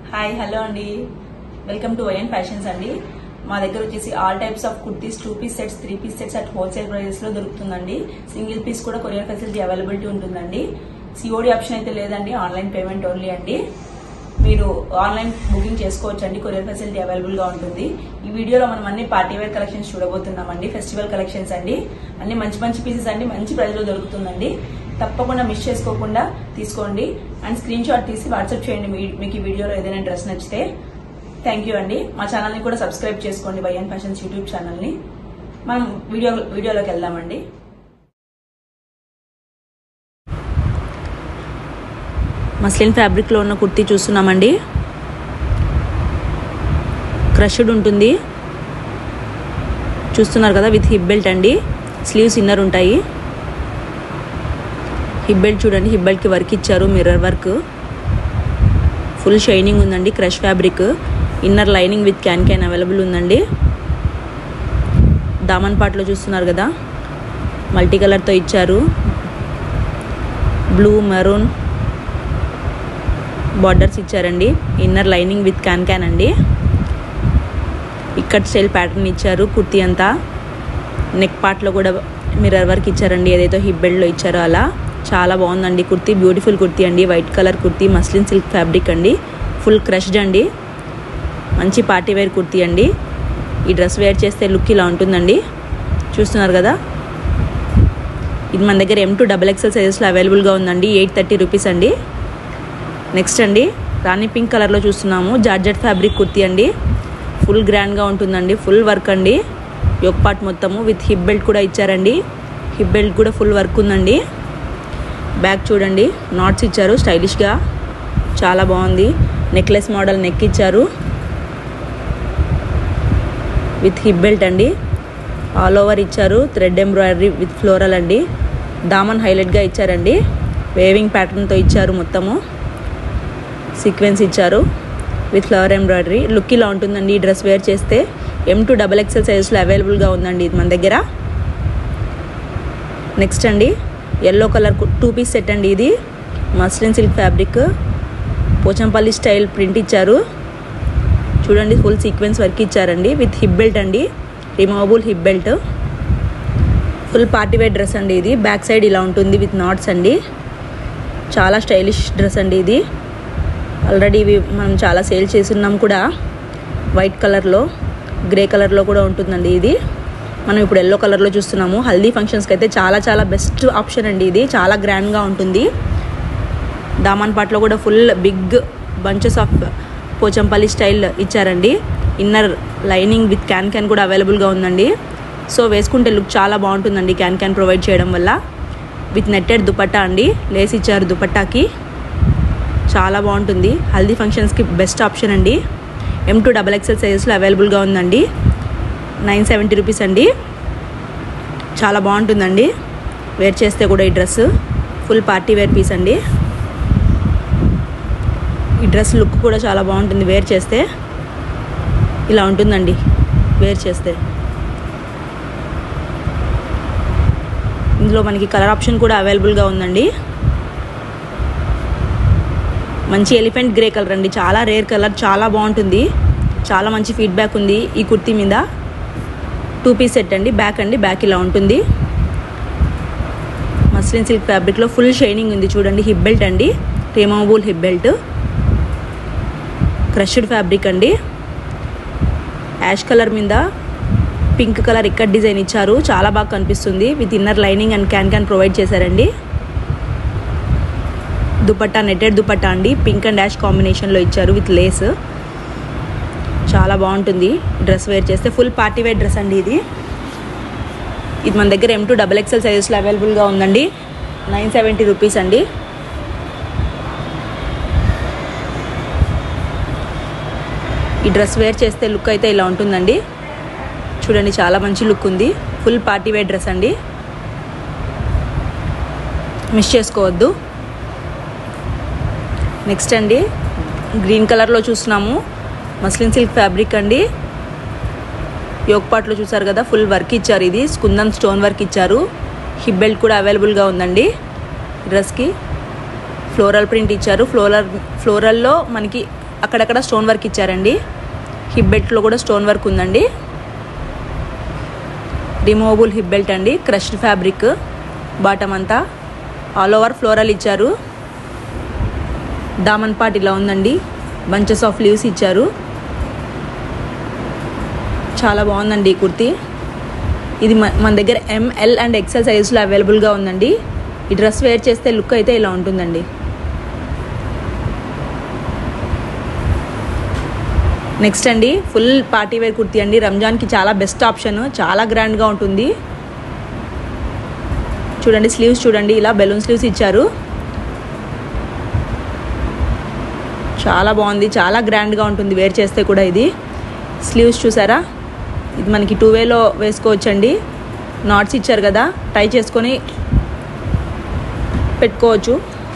hi hello అండి welcome to YN fashions అండి మా దగ్గర వచ్చేసి all types of kurtis two piece sets three piece sets at wholesale prices లో దొరుకుతుందండి సింగిల్ పీస్ కూడా కొరియర్ ఫెసిలిటీ అవైలబిలిటీ ఉంటుందండి సిఓడి ఆప్షన్ అయితే లేదండి ఆన్లైన్ పేమెంట్ ఓన్లీ అండి మీరు ఆన్లైన్ బుకింగ్ చేసుకోవచ్చు అండి కొరియర్ ఫెసిలిటీ అవైలబుల్ గా ఉంటుంది ఈ వీడియోలో మనం అన్ని పార్టీ వేర్ కలెక్షన్స్ చూడబోతున్నామండి ఫెస్టివల్ కలెక్షన్స్ అండి అన్ని మంచి మంచి పీసెస్ అండి మంచి ప్రైస్ లో దొరుకుతుందండి తప్పకుండా మిస్ చేసుకోకుండా తీసుకోండి అండ్ స్క్రీన్ షాట్ తీసి వాట్సాప్ చేయండి మీ- మీకు ఈ వీడియోలో ఏదైనా డ్రెస్ నచ్చితే థ్యాంక్ యూ అండి మా ఛానల్ ని కూడా సబ్స్క్రైబ్ చేసుకోండి వైఎన్ ఫ్యాషన్స్ యూట్యూబ్ ఛానల్ ని మనం వీడియో వీడియోలోకి వెళ్దామండి మస్లిన్ ఫ్యాబ్రిక్ లో ఉన్న కుర్తీ చూస్తున్నామండి క్రష్డ్ ఉంటుంది చూస్తున్నారు కదా విత్ హిప్ బెల్ట్ అండి స్లీవ్స్ ఇన్నర్ ఉంటాయి హిప్ బెల్ట్ చూడండి హిప్ బెల్ట్కి వర్క్ ఇచ్చారు మిర్రర్ వర్క్ ఫుల్ షైనింగ్ ఉందండి crush fabric inner lining with can can available ఉందండి దామన్ పాట్లో చూస్తున్నారు కదా మల్టీ కలర్తో ఇచ్చారు బ్లూ మెరూన్ బార్డర్స్ ఇచ్చారండి inner lining with can can అండి ఇక్కడ స్టైల్ ప్యాటర్న్ ఇచ్చారు కుర్తీ అంతా నెక్ పార్ట్లో కూడా మిర్రర్ వర్క్ ఇచ్చారండి ఏదైతే హిప్ బెల్ట్లో ఇచ్చారో అలా చాలా బాగుందండి కుర్తీ బ్యూటిఫుల్ కుర్తీ అండి white colour kurti muslin silk fabric అండి ఫుల్ క్రష్డ్ అండి మంచి పార్టీ వేర్ కుర్తీ అండి ఈ డ్రెస్ వేర్ చేస్తే లుక్ ఇలా ఉంటుందండి చూస్తున్నారు కదా ఇది మన దగ్గర ఎం టూ డబల్ ఎక్సెల్ సైజెస్లో అవైలబుల్గా ఉందండి ఎయిట్ థర్టీ రూపీస్ అండి నెక్స్ట్ అండి రాణి పింక్ కలర్లో చూస్తున్నాము జార్జెట్ ఫ్యాబ్రిక్ కుర్తీ అండి ఫుల్ గ్రాండ్గా ఉంటుందండి ఫుల్ వర్క్ అండి యొక్క పార్ట్ మొత్తము విత్ హిప్ బెల్ట్ కూడా ఇచ్చారండి హిప్ బెల్ట్ కూడా ఫుల్ వర్క్ ఉందండి బ్యాక్ చూడండి నాట్స్ ఇచ్చారు స్టైలిష్గా చాలా బాగుంది నెక్లెస్ మోడల్ నెక్ ఇచ్చారు విత్ హిప్ బెల్ట్ అండి ఆల్ ఓవర్ ఇచ్చారు థ్రెడ్ ఎంబ్రాయిడరీ విత్ ఫ్లోరల్ అండి దామన్ హైలైట్గా ఇచ్చారండి వేవింగ్ ప్యాటర్న్తో ఇచ్చారు మొత్తము సీక్వెన్స్ ఇచ్చారు విత్ ఫ్లవర్ ఎంబ్రాయిడరీ లుక్ ఇలా ఉంటుందండి ఈ డ్రెస్ వేర్ చేస్తే ఎం టు డబల్ ఎక్సెల్ సైజెస్లో అవైలబుల్గా ఉందండి ఇది మన దగ్గర నెక్స్ట్ అండి yellow colour two piece set అండి ఇది muslin silk fabric Pochampally style print ఇచ్చారు చూడండి ఫుల్ సీక్వెన్స్ వర్క్ ఇచ్చారండి విత్ హిప్ బెల్ట్ అండి removable hip belt full party wear dress అండి ఇది బ్యాక్ సైడ్ ఇలా ఉంటుంది విత్ నాట్స్ అండి చాలా స్టైలిష్ డ్రెస్ అండి ఇది ఆల్రెడీ ఇవి మనం చాలా సేల్ చేస్తున్నాం కూడా వైట్ కలర్లో గ్రే కలర్లో కూడా ఉంటుందండి ఇది మనం ఇప్పుడు ఎల్లో కలర్లో చూస్తున్నాము హల్దీ ఫంక్షన్స్కి అయితే చాలా చాలా బెస్ట్ ఆప్షన్ అండి ఇది చాలా గ్రాండ్గా ఉంటుంది దామన్ పాట్లో కూడా full big bunches of Pochampally style ఇచ్చారండి inner lining with can can కూడా అవైలబుల్గా ఉందండి సో వేసుకుంటే లుక్ చాలా బాగుంటుందండి క్యాన్ క్యాన్ ప్రొవైడ్ చేయడం వల్ల విత్ నెట్టెడ్ దుపట్టా అండి లేస్ ఇచ్చారు దుపట్టాకి చాలా బాగుంటుంది హల్దీ ఫంక్షన్స్కి బెస్ట్ ఆప్షన్ అండి ఎం టూ డబల్ ఎక్సెల్ సైజెస్లో అవైలబుల్గా ఉందండి నైన్ సెవెంటీ రూపీస్ అండి చాలా బాగుంటుందండి వేర్ చేస్తే కూడా ఈ dress full party wear piece అండి ఈ డ్రెస్ లుక్ కూడా చాలా బాగుంటుంది వేర్ చేస్తే ఇలా ఉంటుందండి వేర్ చేస్తే ఇందులో మనకి కలర్ ఆప్షన్ కూడా అవైలబుల్గా ఉందండి మంచి ఎలిఫెంట్ గ్రే కలర్ అండి చాలా రేర్ కలర్ చాలా బాగుంటుంది చాలా మంచి ఫీడ్బ్యాక్ ఉంది ఈ కుర్తీ మీద టూ పీస్ సెట్ అండి బ్యాక్ అండి బ్యాక్ ఇలా ఉంటుంది మస్లిన్ సిల్క్ ఫ్యాబ్రిక్లో ఫుల్ షైనింగ్ ఉంది చూడండి హిప్ బెల్ట్ అండి removable hip belt crushed fabric అండి యాష్ కలర్ మీద పింక్ కలర్ ఇక్కడ డిజైన్ ఇచ్చారు చాలా బాగా కనిపిస్తుంది with inner lining and can can provide చేశారండి దుపట్టా నెట్టెడ్ దుపట్టా అండి పింక్ అండ్ యాష్ కాంబినేషన్లో ఇచ్చారు విత్ లేస్ చాలా బాగుంటుంది డ్రెస్ వేర్ చేస్తే ఫుల్ పార్టీ వేర్ డ్రెస్ అండి ఇది ఇది మన దగ్గర ఎం టూ డబల్ ఎక్సెల్ సైజెస్లో అవైలబుల్గా ఉందండి నైన్ సెవెంటీ రూపీస్ అండి ఈ డ్రెస్ వేర్ చేస్తే లుక్ అయితే ఇలా ఉంటుందండి చూడండి చాలా మంచి లుక్ ఉంది ఫుల్ పార్టీ వేర్ డ్రెస్ అండి మిస్ చేసుకోవద్దు నెక్స్ట్ అండి గ్రీన్ కలర్లో చూస్తున్నాము మస్లిన్ సిల్క్ ఫ్యాబ్రిక్ అండి యోగ్ పాట్లో చూసారు కదా ఫుల్ వర్క్ ఇచ్చారు ఇది కుందన్ స్టోన్ వర్క్ ఇచ్చారు హిప్ బెల్ట్ కూడా అవైలబుల్గా ఉందండి డ్రెస్కి ఫ్లోరల్ ప్రింట్ ఇచ్చారు ఫ్లోరల్ ఫ్లోరల్లో మనకి అక్కడక్కడ స్టోన్ వర్క్ ఇచ్చారండి హిప్ బెల్ట్లో కూడా స్టోన్ వర్క్ ఉందండి రిమూవబుల్ హిప్ బెల్ట్ అండి క్రష్డ్ ఫ్యాబ్రిక్ బాటమ్ అంతా ఆల్ ఓవర్ ఫ్లోరల్ ఇచ్చారు దామన్ పాట్ ఇలా ఉందండి బంచెస్ ఆఫ్ లీవ్స్ ఇచ్చారు చాలా బాగుందండి ఈ కుర్తీ ఇది మ- మన దగ్గర ఎంఎల్ అండ్ ఎక్సెల్ సైజులో అవైలబుల్గా ఉందండి ఈ డ్రెస్ వేర్ చేస్తే లుక్ అయితే ఇలా ఉంటుందండి నెక్స్ట్ అండి ఫుల్ పార్టీ వేర్ కుర్తీ అండి రంజాన్కి చాలా బెస్ట్ ఆప్షన్ చాలా గ్రాండ్గా ఉంటుంది చూడండి స్లీవ్స్ చూడండి ఇలా బెలూన్ స్లీవ్స్ ఇచ్చారు చాలా బాగుంది చాలా గ్రాండ్గా ఉంటుంది వేర్ చేస్తే కూడా ఇది స్లీవ్స్ చూసారా ఇది మనకి టూ వేలో వేసుకోవచ్చండి నాట్స్ ఇచ్చారు కదా టై చేసుకొని పెట్టుకోవచ్చు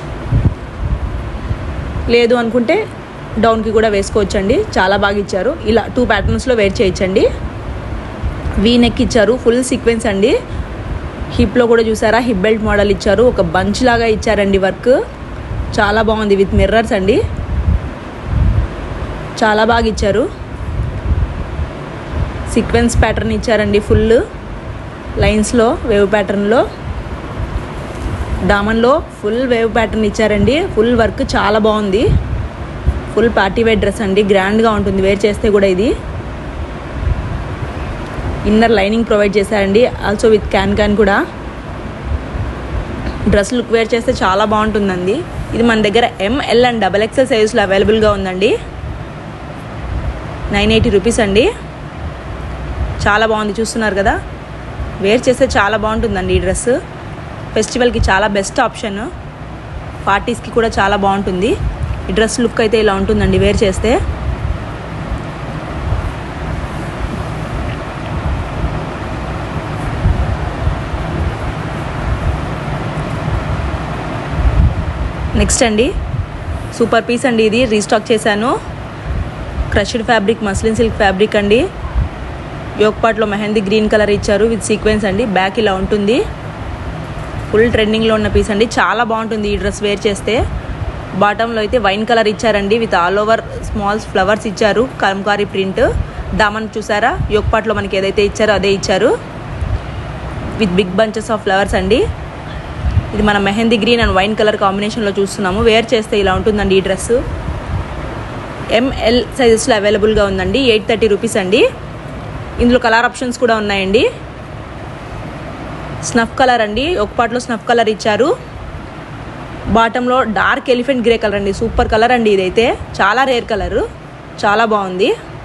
లేదు అనుకుంటే డౌన్కి కూడా వేసుకోవచ్చండి చాలా బాగా ఇచ్చారు ఇలా టూ ప్యాటర్న్స్లో వేర్ చేయొచ్చండి వీ నెక్ ఇచ్చారు ఫుల్ సీక్వెన్స్ అండి హిప్లో కూడా చూసారా హిప్ బెల్ట్ మోడల్ ఇచ్చారు ఒక బంచ్ లాగా ఇచ్చారండి వర్క్ చాలా బాగుంది విత్ మిర్రర్స్ అండి చాలా బాగా ఇచ్చారు సీక్వెన్స్ ప్యాటర్న్ ఇచ్చారండి ఫుల్ లైన్స్లో వేవ్ ప్యాటర్న్లో డామన్లో ఫుల్ వేవ్ ప్యాటర్న్ ఇచ్చారండి ఫుల్ వర్క్ చాలా బాగుంది ఫుల్ పార్టీ వేర్ డ్రెస్ అండి గ్రాండ్గా ఉంటుంది వేర్ చేస్తే కూడా ఇది ఇన్నర్ లైనింగ్ ప్రొవైడ్ చేశారండి ఆల్సో విత్ క్యాన్ క్యాన్ కూడా డ్రెస్ లుక్ వేర్ చేస్తే చాలా బాగుంటుందండి ఇది మన దగ్గర ఎంఎల్ అండ్ డబల్ ఎక్సెల్ సైజులో అవైలబుల్గా ఉందండి నైన్ ఎయిటీ రూపీస్ అండి చాలా బాగుంది చూస్తున్నారు కదా వేర్ చేస్తే చాలా బాగుంటుందండి ఈ డ్రెస్ ఫెస్టివల్కి చాలా బెస్ట్ ఆప్షన్ పార్టీస్కి కూడా చాలా బాగుంటుంది ఈ డ్రెస్ లుక్ అయితే ఇలా ఉంటుందండి వేర్ చేస్తే నెక్స్ట్ అండి సూపర్ పీస్ అండి ఇది రీస్టాక్ చేశాను crushed fabric muslin silk fabric అండి యోగపాట్లో మెహందీ గ్రీన్ కలర్ ఇచ్చారు విత్ సీక్వెన్స్ అండి బ్యాక్ ఇలా ఉంటుంది ఫుల్ ట్రెండింగ్లో ఉన్న పీస్ అండి చాలా బాగుంటుంది ఈ డ్రెస్ వేర్ చేస్తే బాటంలో అయితే వైన్ కలర్ ఇచ్చారండి with all over smalls flowers ఇచ్చారు కలంకారీ ప్రింట్ దామన్ చూసారా యోగపాట్లో మనకి ఏదైతే ఇచ్చారో అదే ఇచ్చారు with big bunches of flowers అండి ఇది మన mehndi green and wine colour కాంబినేషన్లో చూస్తున్నాము వేర్ చేస్తే ఇలా ఉంటుందండి ఈ డ్రెస్ ఎంఎల్ సైజెస్లో అవైలబుల్గా ఉందండి ఎయిట్ థర్టీ రూపీస్ అండి ఇందులో కలర్ ఆప్షన్స్ కూడా ఉన్నాయండి స్నఫ్ కలర్ అండి ఒక పాటలో స్నఫ్ కలర్ ఇచ్చారు బాటంలో డార్క్ ఎలిఫెంట్ గ్రే కలర్ అండి సూపర్ కలర్ అండి ఇదైతే చాలా రేర్ కలర్ చాలా బాగుంది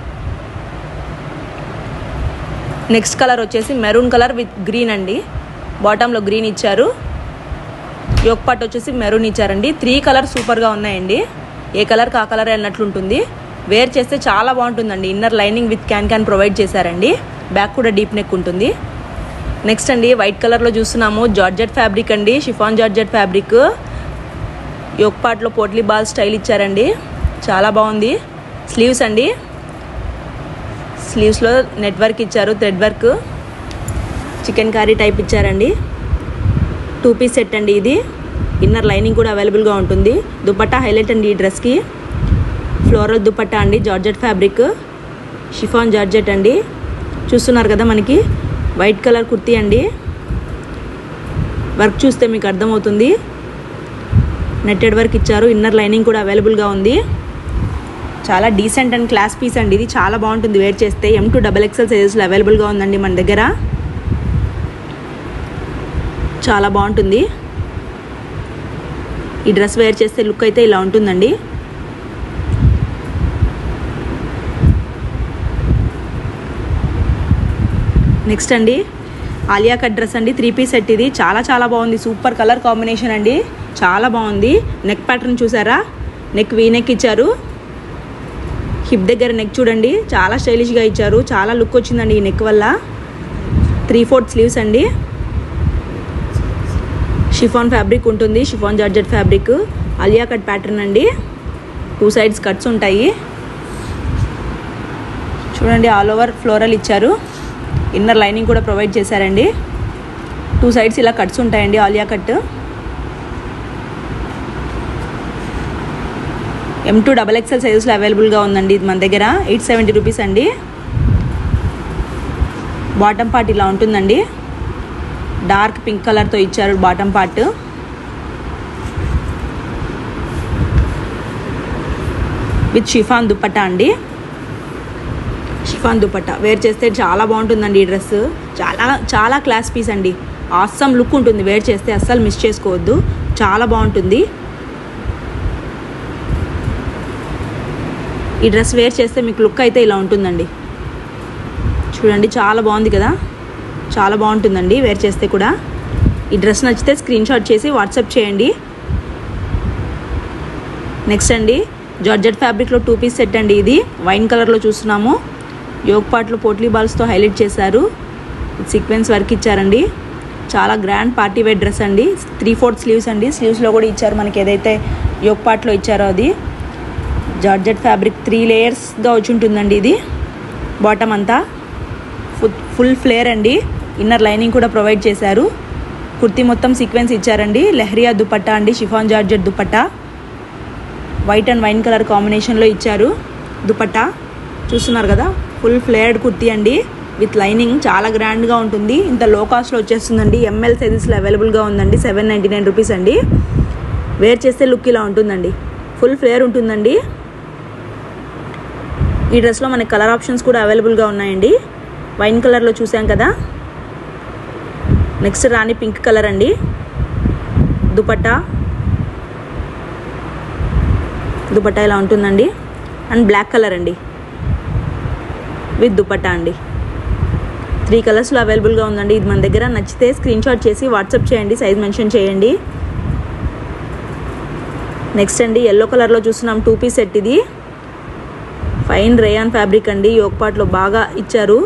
నెక్స్ట్ కలర్ వచ్చేసి మెరూన్ కలర్ విత్ గ్రీన్ అండి బాటంలో గ్రీన్ ఇచ్చారు యోక్ పాట్ వచ్చేసి మెరూన్ ఇచ్చారండి త్రీ కలర్ సూపర్గా ఉన్నాయండి ఏ కలర్ ఆ కలర్ అన్నట్లుంటుంది వేర్ చేస్తే చాలా బాగుంటుందండి inner lining with can can provide చేశారండి బ్యాక్ కూడా డీప్ నెక్ ఉంటుంది నెక్స్ట్ అండి వైట్ కలర్లో చూస్తున్నాము జార్జెట్ ఫ్యాబ్రిక్ అండి షిఫాన్ జార్జెట్ ఫ్యాబ్రిక్ యోక్ పాట్లో పోట్లీ బాల్ స్టైల్ ఇచ్చారండి చాలా బాగుంది స్లీవ్స్ అండి స్లీవ్స్లో నెట్ వర్క్ ఇచ్చారు thread work chicken curry type ఇచ్చారండి టూ పీస్ సెట్ అండి ఇది ఇన్నర్ లైనింగ్ కూడా అవైలబుల్గా ఉంటుంది దుపట్టా హైలైట్ అండి ఈ డ్రెస్కి ఫ్లోరల్ దుపట్టా అండి జార్జెట్ ఫ్యాబ్రిక్ షిఫాన్ జార్జెట్ అండి చూస్తున్నారు కదా మనకి వైట్ కలర్ కుర్తీ అండి వర్క్ చూస్తే మీకు అర్థమవుతుంది నెట్టెడ్ వర్క్ ఇచ్చారు ఇన్నర్ లైనింగ్ కూడా అవైలబుల్గా ఉంది చాలా డీసెంట్ అండ్ క్లాస్ పీస్ అండి ఇది చాలా బాగుంటుంది వేర్ చేస్తే ఎం టు డబల్ ఎక్సెల్ సైజెస్లో అవైలబుల్గా ఉందండి మన దగ్గర చాలా బాగుంటుంది ఈ డ్రెస్ వేర్ చేస్తే లుక్ అయితే ఇలా ఉంటుందండి నెక్స్ట్ అండి ఆలియా కట్ డ్రెస్ అండి త్రీ పీస్ సెట్ ఇది చాలా చాలా బాగుంది సూపర్ కలర్ కాంబినేషన్ అండి చాలా బాగుంది నెక్ ప్యాటర్న్ చూసారా నెక్ వీ నెక్ ఇచ్చారు హిప్ దగ్గర నెక్ చూడండి చాలా స్టైలిష్గా ఇచ్చారు చాలా లుక్ వచ్చిందండి ఈ నెక్ వల్ల త్రీ ఫోర్త్ స్లీవ్స్ అండి షిఫాన్ ఫ్యాబ్రిక్ ఉంటుంది chiffon georgette fabric Alia cut pattern అండి టూ సైడ్స్ కట్స్ ఉంటాయి చూడండి ఆల్ ఓవర్ ఫ్లోరల్ ఇచ్చారు ఇన్నర్ లైనింగ్ కూడా ప్రొవైడ్ చేశారండి టూ సైడ్స్ ఇలా కట్స్ ఉంటాయండి Alia cut M to double XL సైజెస్లో అవైలబుల్గా ఉందండి ఇది మన దగ్గర ఎయిట్ సెవెంటీ రూపీస్ అండి బాటమ్ పార్ట్ ఇలా ఉంటుందండి డార్క్ పింక్ కలర్తో ఇచ్చారు bottom part with chiffon dupatta అండి షిఫాన్ దుపట్టా వేర్ చేస్తే చాలా బాగుంటుందండి ఈ డ్రెస్ చాలా చాలా క్లాస్ పీస్ అండి ఆసమ్ లుక్ ఉంటుంది వేర్ చేస్తే అస్సలు మిస్ చేసుకోవద్దు చాలా బాగుంటుంది ఈ డ్రెస్ వేర్ చేస్తే మీకు లుక్ అయితే ఇలా ఉంటుందండి చూడండి చాలా బాగుంది కదా చాలా బాగుంటుందండి వేర్ చేస్తే కూడా ఈ డ్రెస్ నచ్చితే స్క్రీన్ షాట్ చేసి వాట్సాప్ చేయండి నెక్స్ట్ అండి జార్జెట్ ఫ్యాబ్రిక్లో టూ పీస్ సెట్ అండి ఇది వైన్ కలర్లో చూస్తున్నాము యోగ్ పార్ట్లో పోట్లీ బాల్స్తో హైలైట్ చేశారు సీక్వెన్స్ వర్క్ ఇచ్చారండి చాలా గ్రాండ్ పార్టీ వేర్ డ్రెస్ అండి త్రీ ఫోర్త్ స్లీవ్స్ అండి స్లీవ్స్లో కూడా ఇచ్చారు మనకి ఏదైతే యోగ్ పార్ట్లో ఇచ్చారో అది జార్జెట్ ఫ్యాబ్రిక్ త్రీ లేయర్స్గా వచ్చి ఉంటుందండి ఇది బాటమ్ అంతా ఫుల్ ఫుల్ ఫ్లేర్ అండి ఇన్నర్ లైనింగ్ కూడా ప్రొవైడ్ చేశారు కుర్తీ మొత్తం సీక్వెన్స్ ఇచ్చారండి లెహరియా దుపట్టా అండి chiffon georgette dupatta white and wine colour కాంబినేషన్లో ఇచ్చారు దుపట్టా చూస్తున్నారు కదా ఫుల్ ఫ్లేర్డ్ కుర్తీ అండి విత్ లైనింగ్ చాలా గ్రాండ్గా ఉంటుంది ఇంత లో కాస్ట్లో వచ్చేస్తుందండి ఎంఎల్ సైజెస్లో అవైలబుల్గా ఉందండి సెవెన్ నైంటీ నైన్ రూపీస్ అండి వేర్ చేస్తే లుక్ ఇలా ఉంటుందండి ఫుల్ ఫ్లేర్ ఉంటుందండి ఈ డ్రెస్లో మనకి కలర్ ఆప్షన్స్ కూడా అవైలబుల్గా ఉన్నాయండి వైన్ కలర్లో చూసాం కదా నెక్స్ట్ రాణి పింక్ కలర్ అండి దుపట్టా దుపట్టా ఇలా ఉంటుందండి అండ్ బ్లాక్ కలర్ అండి విత్ దుపట్టా అండి త్రీ కలర్స్లో అవైలబుల్గా ఉందండి ఇది మన దగ్గర నచ్చితే స్క్రీన్ షాట్ చేసి వాట్సాప్ చేయండి సైజ్ మెన్షన్ చేయండి నెక్స్ట్ అండి ఎల్లో కలర్లో చూస్తున్నాం టూ పీస్ సెట్ ఇది ఫైన్ రేయాన్ ఫ్యాబ్రిక్ అండి యోగపాట్లో బాగా ఇచ్చారు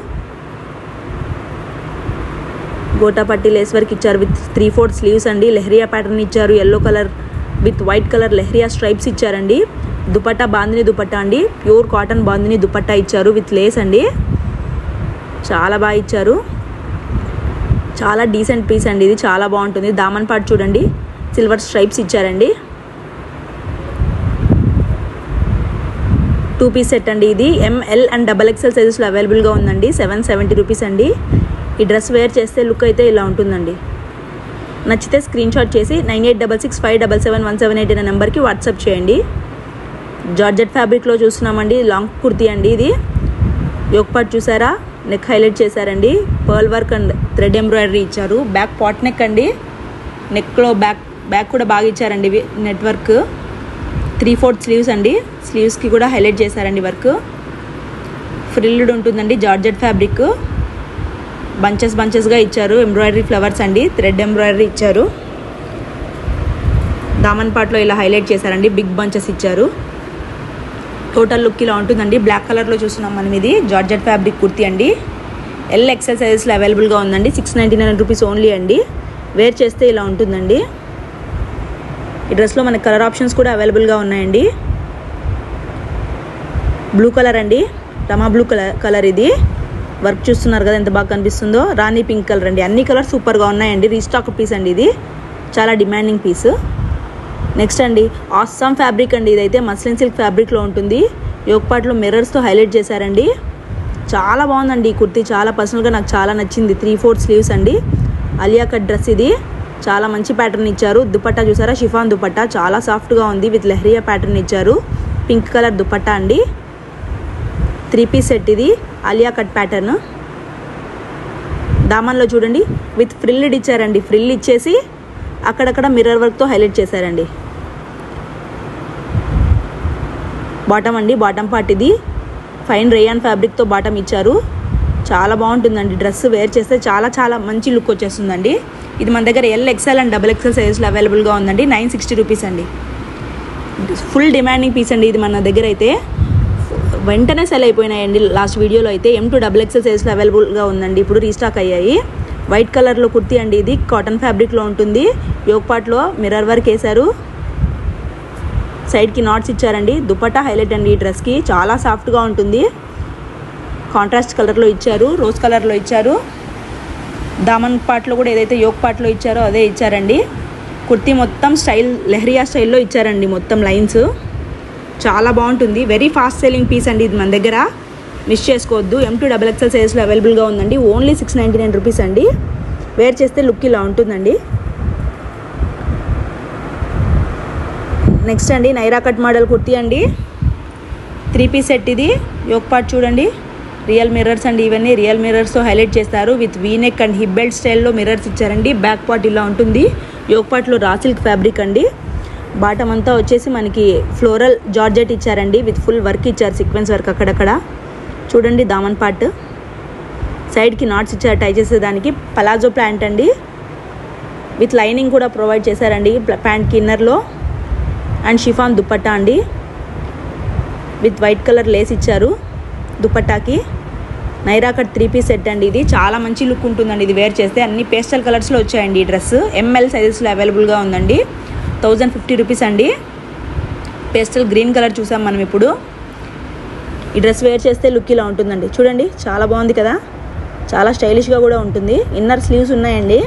గోటాపట్టి లేస్ వర్క్ ఇచ్చారు విత్ త్రీ ఫోర్త్ స్లీవ్స్ అండి లెహరియా ప్యాటర్న్ ఇచ్చారు yellow colour with white colour leheriya stripes ఇచ్చారండి దుపట్టా బాందిని దుపట్టా అండి ప్యూర్ కాటన్ బాందిని దుపట్టా ఇచ్చారు విత్ లేస్ అండి చాలా బాగా ఇచ్చారు చాలా డీసెంట్ పీస్ అండి ఇది చాలా బాగుంటుంది దామన్ పార్ట్ చూడండి సిల్వర్ స్ట్రైప్స్ ఇచ్చారండి టూ పీస్ సెట్ అండి ఇది ఎంఎల్ అండ్ డబల్ ఎక్స్ఎల్ సైజెస్లో అవైలబుల్గా ఉందండి సెవెన్ సెవెంటీ రూపీస్ అండి ఈ డ్రెస్ వేర్ చేస్తే లుక్ అయితే ఇలా ఉంటుందండి నచ్చితే స్క్రీన్ షాట్ చేసి nine eight double six five double seven one seven eight అనే నెంబర్కి వాట్సాప్ చేయండి జార్జెట్ ఫ్యాబ్రిక్లో చూస్తున్నామండి లాంగ్ కుర్తీ అండి ఇది యోగపాట్ చూసారా నెక్ హైలైట్ చేశారండి pearl work and thread embroidery ఇచ్చారు బ్యాక్ పాట్ నెక్ అండి నెక్లో బ్యాక్ బ్యాక్ కూడా బాగా ఇచ్చారండి ఇవి నెట్వర్క్ త్రీ ఫోర్త్ స్లీవ్స్ అండి స్లీవ్స్కి కూడా హైలైట్ చేశారండి వర్క్ ఫ్రిల్డ్ ఉంటుందండి జార్జెట్ ఫ్యాబ్రిక్ బంచెస్ బంచెస్గా ఇచ్చారు ఎంబ్రాయిడరీ ఫ్లవర్స్ అండి థ్రెడ్ ఎంబ్రాయిడరీ ఇచ్చారు దామన్ పాట్లో ఇలా హైలైట్ చేశారండి బిగ్ బంచెస్ ఇచ్చారు టోటల్ లుక్ ఇలా ఉంటుందండి బ్లాక్ కలర్లో చూస్తున్నాం మనం ఇది జార్జెట్ ఫ్యాబ్రిక్ కుర్తీ అండి ఎల్ ఎక్సెల్ సైజెస్లో అవైలబుల్గా ఉందండి six ninety nine rupees only అండి వేర్ చేస్తే ఇలా ఉంటుందండి ఈ డ్రెస్లో మనకి కలర్ ఆప్షన్స్ కూడా అవైలబుల్గా ఉన్నాయండి బ్లూ కలర్ అండి రమా బ్లూ కలర్ కలర్ ఇది వర్క్ చూస్తున్నారు కదా ఎంత బాగా కనిపిస్తుందో రాణి పింక్ కలర్ అండి అన్ని కలర్స్ సూపర్గా ఉన్నాయండి రీస్టాక్ పీస్ అండి ఇది చాలా డిమాండింగ్ పీస్ నెక్స్ట్ అండి ఆస్సామ్ ఫ్యాబ్రిక్ అండి ఇదైతే మస్లిన్ సిల్క్ ఫ్యాబ్రిక్లో ఉంటుంది యోగపాట్లో మిర్రర్స్తో హైలైట్ చేశారండి చాలా బాగుందండి ఈ కుర్తీ చాలా పర్సనల్గా నాకు చాలా నచ్చింది త్రీ ఫోర్త్ స్లీవ్స్ అండి అలియా కట్ డ్రెస్ ఇది చాలా మంచి ప్యాటర్న్ ఇచ్చారు దుపట్టా చూసారా షిఫాన్ దుపట్టా చాలా సాఫ్ట్గా ఉంది విత్ లెహరియా ప్యాటర్న్ ఇచ్చారు పింక్ కలర్ దుపట్టా అండి త్రీ పీస్ సెట్ ఇది అలియా కట్ ప్యాటర్న్ దామన్లో చూడండి విత్ ఫ్రిల్డ్ ఇచ్చారండి ఫ్రిల్ ఇచ్చేసి అక్కడక్కడ మిర్రర్ వర్క్తో హైలైట్ చేశారండి బాటమ్ అండి బాటమ్ పార్ట్ ఇది ఫైన్ రేయాన్ ఫ్యాబ్రిక్తో బాటమ్ ఇచ్చారు చాలా బాగుంటుందండి డ్రెస్ వేర్ చేస్తే చాలా చాలా మంచి లుక్ వచ్చేస్తుందండి ఇది మన దగ్గర L XL and double XL సైజెస్లో అవైలబుల్గా ఉందండి నైన్ సిక్స్టీ రూపీస్ అండి ఫుల్ డిమాండింగ్ పీస్ అండి ఇది మన దగ్గర అయితే వెంటనే సెల్ అయిపోయినాయండి లాస్ట్ వీడియోలో అయితే ఎం టూ డబుల్ ఎక్స్ఎల్ సైజ్లో అవైలబుల్గా ఉందండి ఇప్పుడు రీస్టాక్ అయ్యాయి వైట్ కలర్లో కుర్తీ అండి ఇది కాటన్ ఫ్యాబ్రిక్లో ఉంటుంది యోగ్ పార్ట్లో మిర్రర్ వర్క్ వేశారు సైడ్కి నాట్స్ ఇచ్చారండి దుపట్టా హైలైట్ అండి ఈ డ్రెస్కి చాలా సాఫ్ట్గా ఉంటుంది కాంట్రాస్ట్ కలర్లో ఇచ్చారు రోజ్ కలర్లో ఇచ్చారు దామన్ పార్ట్లో కూడా ఏదైతే యోగ్ పార్ట్లో ఇచ్చారో అదే ఇచ్చారండి కుర్తీ మొత్తం స్టైల్ లెహరియా స్టైల్లో ఇచ్చారండి మొత్తం లైన్స్ చాలా బాగుంటుంది వెరీ ఫాస్ట్ సెల్లింగ్ పీస్ అండి ఇది మన దగ్గర మిస్ చేసుకోవద్దు ఎం టూ డబల్ ఎక్స్ఎల్ సైజ్లో అవైలబుల్గా ఉందండి only six ninety nine rupees అండి వేర్ చేస్తే లుక్ ఇలా ఉంటుందండి నెక్స్ట్ అండి నైరా కట్ మోడల్ కుర్తీ అండి త్రీ పీస్ సెట్ ఇది యోక్ పార్ట్ చూడండి రియల్ మిర్రర్స్ అండి ఇవన్నీ రియల్ మిర్రర్స్తో హైలైట్ చేస్తారు with V neck and hip belt స్టైల్లో మిర్రర్స్ ఇచ్చారండి బ్యాక్ పార్ట్ ఇలా ఉంటుంది యోక్ పార్ట్లో రా సిల్క్ ఫ్యాబ్రిక్ అండి బాటమ్ అంతా వచ్చేసి మనకి ఫ్లోరల్ జార్జెట్ ఇచ్చారండి విత్ ఫుల్ వర్క్ ఇచ్చారు సీక్వెన్స్ వర్క్ అక్కడక్కడ చూడండి దామన్ పార్ట్ సైడ్కి నాట్స్ ఇచ్చారు టై చేసేదానికి పలాజో ప్యాంట్ అండి విత్ లైనింగ్ కూడా ప్రొవైడ్ చేశారండి ప్యాంట్కి ఇన్నర్లో అండ్ షిఫాన్ దుపట్టా అండి విత్ వైట్ కలర్ లేస్ ఇచ్చారు దుపట్టాకి Naira cut three piece set అండి ఇది చాలా మంచి లుక్ ఉంటుందండి ఇది వేర్ చేస్తే అన్ని పేస్టల్ కలర్స్లో వచ్చాయండి ఈ డ్రెస్ ఎంఎల్ సైజెస్లో అవైలబుల్గా ఉందండి థౌజండ్ ఫిఫ్టీ రూపీస్ అండి పేస్టల్ గ్రీన్ కలర్ చూసాం మనం ఇప్పుడు ఈ డ్రెస్ వేర్ చేస్తే లుక్ ఇలా ఉంటుందండి చూడండి చాలా బాగుంది కదా చాలా స్టైలిష్గా కూడా ఉంటుంది ఇన్నర్ స్లీవ్స్ ఉన్నాయండి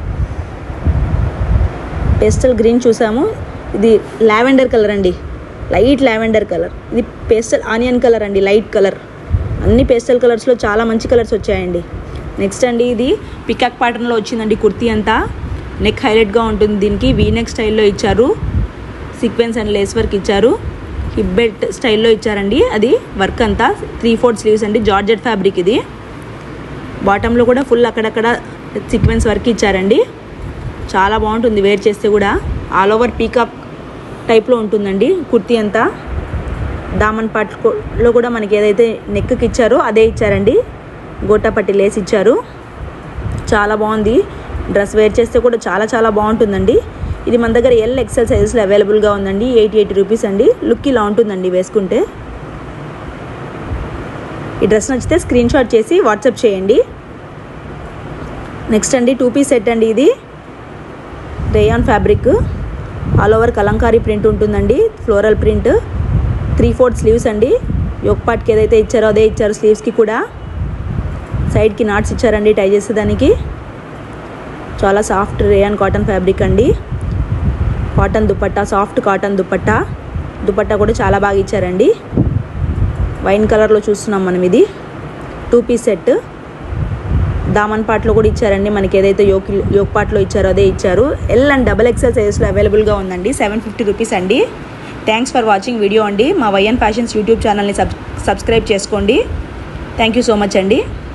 పేస్టల్ గ్రీన్ చూసాము ఇది లావెండర్ కలర్ అండి లైట్ లావెండర్ కలర్ ఇది పేస్టల్ ఆనియన్ కలర్ అండి లైట్ కలర్ అన్ని పేస్టల్ కలర్స్లో చాలా మంచి కలర్స్ వచ్చాయండి నెక్స్ట్ అండి ఇది పికాక్ ప్యాటర్న్లో వచ్చిందండి కుర్తీ అంతా నెక్ హైలైట్గా ఉంటుంది దీనికి వీ నెక్ స్టైల్లో ఇచ్చారు సీక్వెన్స్ అండ్ లేస్ వర్క్ ఇచ్చారు హిప్ బెల్ట్ స్టైల్లో ఇచ్చారండి అది వర్క్ అంతా త్రీ ఫోర్త్ స్లీవ్స్ అండి జార్జెట్ ఫ్యాబ్రిక్ ఇది బాటంలో కూడా ఫుల్ అక్కడక్కడ సీక్వెన్స్ వర్క్ ఇచ్చారండి చాలా బాగుంటుంది వేర్ చేస్తే కూడా ఆల్ ఓవర్ పీకాక్ టైప్లో ఉంటుందండి కుర్తీ అంతా దామన్ పాట్లో కూడా మనకి ఏదైతే నెక్కి ఇచ్చారో అదే ఇచ్చారండి గోటాపట్టి లేస్ ఇచ్చారు చాలా బాగుంది డ్రెస్ వేర్ చేస్తే కూడా చాలా చాలా బాగుంటుందండి ఇది మన దగ్గర ఎల్ ఎక్సెల్ సైజెస్లో అవైలబుల్గా ఉందండి ఎయిటీ ఎయిటీ రూపీస్ అండి లుక్ ఇలా ఉంటుందండి వేసుకుంటే ఈ డ్రెస్ నచ్చితే స్క్రీన్ షాట్ చేసి వాట్సాప్ చేయండి నెక్స్ట్ అండి టూ పీస్ సెట్ అండి ఇది rayon fabric all over Kalamkari print ఉంటుందండి floral print three fourth sleeves అండి యోక్ పార్ట్కి ఏదైతే ఇచ్చారో అదే ఇచ్చారు స్లీవ్స్కి కూడా సైడ్కి నాట్స్ ఇచ్చారండి టై చేసేదానికి చాలా సాఫ్ట్ రేయాన్ కాటన్ ఫ్యాబ్రిక్ అండి cotton dupatta soft cotton dupatta dupatta కూడా చాలా బాగా ఇచ్చారండి వైన్ కలర్లో చూస్తున్నాం మనం ఇది టూ పీస్ సెట్ దామన్ పాట్లో కూడా ఇచ్చారండి మనకి ఏదైతే యోక్ యోక్ పాట్లో ఇచ్చారో అదే ఇచ్చారు ఎల్ అండ్ డబల్ ఎక్సెల్ సైజెస్లో అవైలబుల్గా ఉందండి సెవెన్ ఫిఫ్టీ రూపీస్ అండి థ్యాంక్స్ ఫర్ వాచింగ్ వీడియో అండి మా వైఎన్ ఫ్యాషన్స్ యూట్యూబ్ ఛానల్ని సబ్ సబ్స్క్రైబ్ చేసుకోండి థ్యాంక్ యూ సో మచ్ అండి